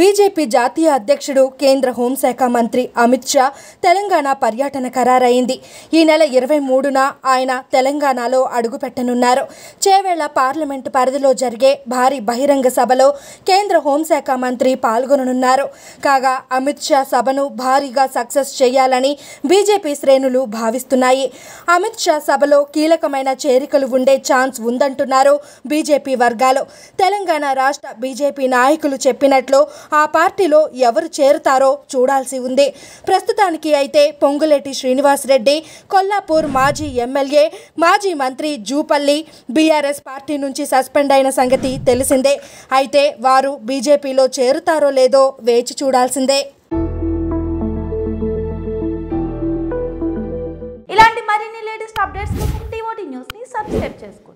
BJP జాతీయ అధ్యక్షుడు కేంద్ర హోంశాఖ మంత్రి అమిత్ షా తెలంగాణ పర్యటన ఖరారైంది ఈ నెల ఇరవై మూడున ఆయన తెలంగాణలో అడుగుపెట్టనున్నారు చేవేళ్ల పార్లమెంటు పరిధిలో జరిగే భారీ బహిరంగ సభలో కేంద్ర హోంశాఖ మంత్రి పాల్గొననున్నారు కాగా అమిత్ షా సభను భారీగా సక్సెస్ చేయాలని బీజేపీ శ్రేణులు భావిస్తున్నాయి అమిత్ షా సభలో కీలకమైన చేరికలు ఉండే ఛాన్స్ ఉందంటున్నారు బీజేపీ వర్గాలు తెలంగాణ రాష్ట్ర బీజేపీ నాయకులు చెప్పినట్లు ఆ పార్టీలో ఎవరు చేరుతారో చూడాల్సి ఉంది ప్రస్తుతానికి అయితే పొంగులేటి శ్రీనివాస్ రెడ్డి కొల్లాపూర్ మాజీ ఎమ్మెల్యే మాజీ మంత్రి జూపల్లి బీఆర్ఎస్ పార్టీ నుంచి సస్పెండ్ అయిన సంగతి తెలిసిందే అయితే వారు బీజేపీలో చేరుతారో లేదో వేచి చూడాల్సిందే ఇలాంటి మరిన్ని లేటెస్ట్ అప్డేట్స్ కోసం టీఓటీ న్యూస్ని సబ్స్క్రైబ్ చేసుకోండి